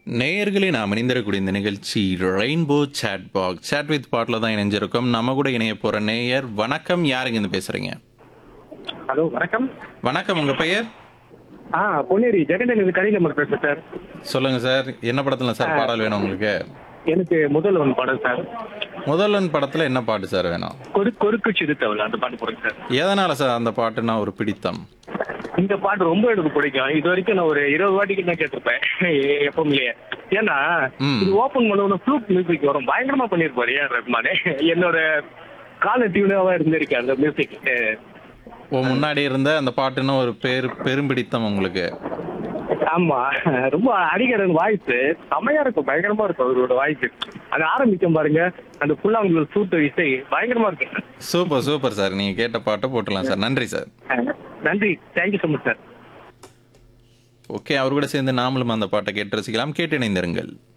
நேயர்களே நாம் இணைந்திருக்கக்கூடிய இந்த நிகழ்ச்சி rainbow chat back chat with பாட்டில் தான் இணைஞ்சிருக்கோம் நம்ம கூட இணைய போகிற நேயர் வணக்கம் யாருங்க இருந்து பேசுகிறீங்க ஹலோ வணக்கம் வணக்கம் உங்கள் பெயர் ஆ பொன்னேரி ஜெகன் இது கடி நம்பர் பேசுறேன் சார் சொல்லுங்கள் சார் என்ன படத்தில் சார் பாடல் வேணும் உங்களுக்கு எனக்கு முதல் ஒன் பாடம் சார் முதல்வன் படத்தில் என்ன பாட்டு சார் வேணும் கொரு கொருக்கு சிறுத்தவள் அந்த பாட்டு போடுங்க சார் எதனால் சார் அந்த பாட்டுனா ஒரு பிடித்தம் இந்த பாட்டு ரொம்ப எனக்கு பிடிக்கும் இது வரைக்கும் நான் ஒரு இருபது வாட்டிக்கு தான் கேட்டிருப்பேன் எப்பவுமே ஏன்னா ம். இது ஓபன் பண்ண உடனே ஃப்ளூட் மியூசிக் வரும் பயங்கரமா பண்ணிருப்பாரு ஏன் ரஹ்மானே என்னோட கால டியூனாவா இருந்திருக்கு அந்த மியூசிக் ஓ முன்னாடி இருந்த அந்த பாட்டுன்னா ஒரு பேர் பெரும்பிடித்தம் உங்களுக்கு ஆமா ரொம்ப அடிக்கிறன் வாய்ஸ் செமையா இருக்கும் பயங்கரமா இருக்கும் அவரோட வாய்ஸ் அது ஆரம்பிக்கும் பாருங்க அந்த ஃபுல்லா உங்களுக்கு சூட்டு இசை பயங்கரமா இருக்கும் சூப்பர் சூப்பர் சார் நீங்கள் கேட்ட பாட்டை போட்டுடலாம் சார் நன்றி சார் நன்றி thank you so much sir okay அவர் கூட சேர்ந்து நாமளும் அந்த பாட்டை கேட்டு ரசிக்கலாம் கேட்டு இணைந்திருங்கள்